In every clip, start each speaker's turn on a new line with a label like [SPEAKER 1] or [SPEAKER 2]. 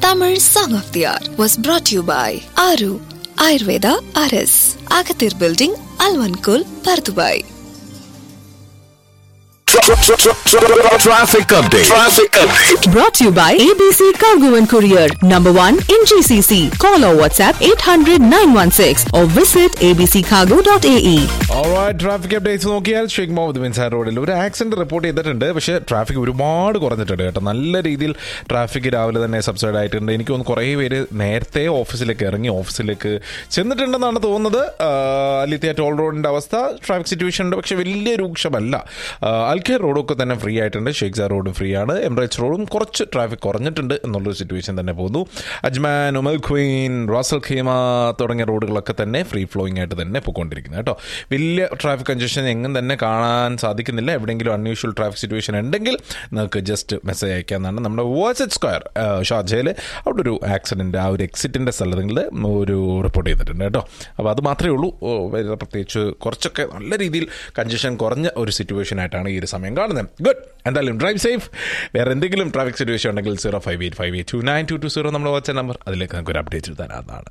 [SPEAKER 1] Tamil Song of the Hour was brought to you by Aru Ayurveda RS, Agathir Building, Alvankul, Pardubai.
[SPEAKER 2] Traffic update. Traffic update.
[SPEAKER 3] Brought to you by ABC Cargo and Courier, number one in GCC. Call or WhatsApp 800 916 or visit abccargo.ae.
[SPEAKER 4] Alright traffic updates നോക്കിയാൽ Sheikh Muhammad bin sir റോഡിൽ ഒരു accident report ചെയ്തിട്ടുണ്ട് പക്ഷേ traffic ഒരുപാട് കുറഞ്ഞിട്ടുണ്ട് കേട്ടോ നല്ല രീതിയിൽ ട്രാഫിക് രാവിലെ തന്നെ സബ്സൈഡ് ആയിട്ടുണ്ട് എനിക്ക് തോന്നുന്നു കുറേ പേര് നേരത്തെ ഓഫീസിലേക്ക് ഇറങ്ങി ഓഫീസിലേക്ക് ചെന്നിട്ടുണ്ടെന്നാണ് തോന്നുന്നത് അലിത്തിയ ടോൾ റോഡിന്റെ അവസ്ഥ ട്രാഫിക് സിറ്റുവേഷൻ ഉണ്ട് പക്ഷേ വലിയ രൂക്ഷമല്ല അൽഖേർ റോഡൊക്കെ തന്നെ ഫ്രീ ആയിട്ടുണ്ട് ഷെയ്ഖ് സാർ റോഡും ഫ്രീ ആണ് എംബ്രേച്ച് റോഡും കുറച്ച് ട്രാഫിക് കുറഞ്ഞിട്ടുണ്ട് എന്നുള്ളൊരു സിറ്റുവേഷൻ തന്നെ പോകുന്നു അജ്മാൻ ഉമൽ ഖുയിൻ റാസൽ ഖീമ തുടങ്ങിയ റോഡുകളൊക്കെ തന്നെ ഫ്രീ ഫ്ലോയിങ് ആയിട്ട് തന്നെ പോയിക്കൊണ്ടിരിക്കുന്നത് കേട്ടോ വലിയ ട്രാഫിക് കൺജഷൻ എങ്ങും തന്നെ കാണാൻ സാധിക്കുന്നില്ല എവിടെയെങ്കിലും അൺയൂഷ്വൽ ട്രാഫിക് സിറ്റുവേഷൻ ഉണ്ടെങ്കിൽ നിങ്ങൾക്ക് ജസ്റ്റ് മെസ്സേജ് അയക്കാമെന്നാണ് നമ്മുടെ വാട്സപ്പ് സ്ക്വയർ ഷാർജയിൽ അവിടെ ഒരു ആക്സിഡൻറ്റ് ആ ഒരു എക്സിറ്റിൻ്റെ സ്ഥലങ്ങളിൽ ഒരു റിപ്പോർട്ട് ചെയ്തിട്ടുണ്ട് കേട്ടോ അപ്പോൾ അത് മാത്രമേ ഉള്ളൂ ഓ, വേറെ പ്രത്യേകിച്ച് കുറച്ചൊക്കെ നല്ല രീതിയിൽ കൺജഷൻ കുറഞ്ഞ ഒരു സിറ്റുവേഷൻ ആയിട്ടാണ് ഈ ഒരു സമയം കാണുന്നത് ഗുഡ് എന്തായാലും ഡ്രൈവ് സേഫ് വേറെ എന്തെങ്കിലും ട്രാഫിക് സിറ്റുവേഷൻ ഉണ്ടെങ്കിൽ zero five eight five eight two nine two two zero നമ്മുടെ വാട്സ്ആപ്പ് നമ്പർ അതിലേക്ക് നമുക്ക് ഒരു അപ്ഡേറ്റ് തരാവുന്നതാണ്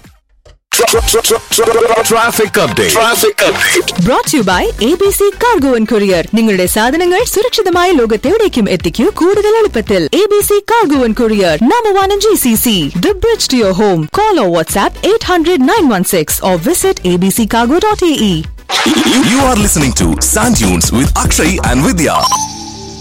[SPEAKER 2] Traffic update. Traffic update.
[SPEAKER 3] Brought to you by ABC Cargo and Courier. നിങ്ങളുടെ സാധനങ്ങൾ സുരക്ഷിതമായ ലോകത്തെവിടേക്കും എത്തിക്കൂ കൂടുതൽ എളുപ്പത്തിൽ ABC Cargo and Courier, number one in GCC. The bridge to your home. Call or WhatsApp 800 916 or visit abccargo.ae.
[SPEAKER 2] You are listening to Sand Dunes with Akshay and Vidya.